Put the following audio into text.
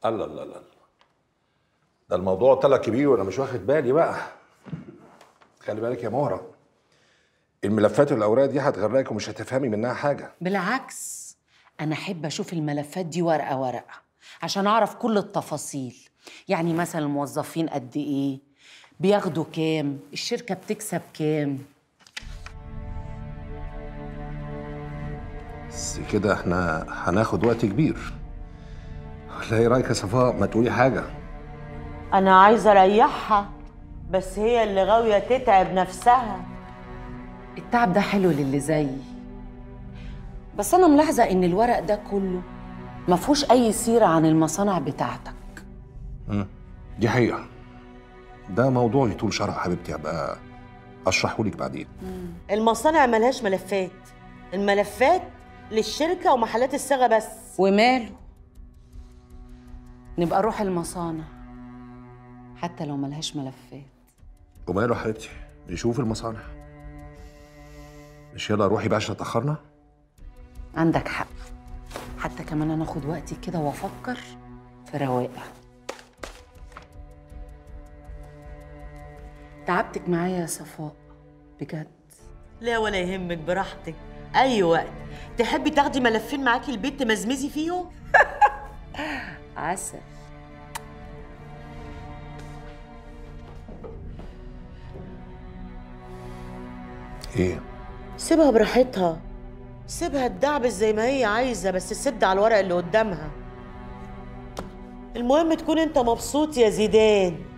الله الله الله ده الموضوع طلع كبير وانا مش واخد بالي بقى خلي بالك يا مهره الملفات والاوراق دي هتغرقك ومش هتفهمي منها حاجه بالعكس انا احب اشوف الملفات دي ورقه ورقه عشان اعرف كل التفاصيل يعني مثلا الموظفين قد ايه بياخدوا كام الشركه بتكسب كام بس كده احنا هناخد وقت كبير ولا ايه رايك يا صفاء ما تقولي حاجه انا عايزه اريحها بس هي اللي غاويه تتعب نفسها التعب ده حلو للي زيي بس انا ملاحظه ان الورق ده كله ما فيهوش اي سيره عن المصانع بتاعتك دي حقيقه ده موضوع يطول شرح حبيبتي ابقى اشرحه لك بعدين المصانع ملهاش ملفات الملفات للشركه ومحلات الصاغه بس وماله نبقى نروح المصانع حتى لو ملهاش ملفات وماله يا حبيبتي نشوف المصانع مش يلا روحي بقى عشان اتاخرنا عندك حق حتى كمان انا اخد وقتي كده وافكر في رواقه تعبتك معايا يا صفاء بجد لا ولا يهمك براحتك اي وقت تحبي تاخدي ملفين معاكي البيت تمزمزي فيهم عسل ايه سيبها براحتها سيبها تدعبس زي ما هي عايزه بس تسد على الورق اللي قدامها المهم تكون انت مبسوط يا زيدان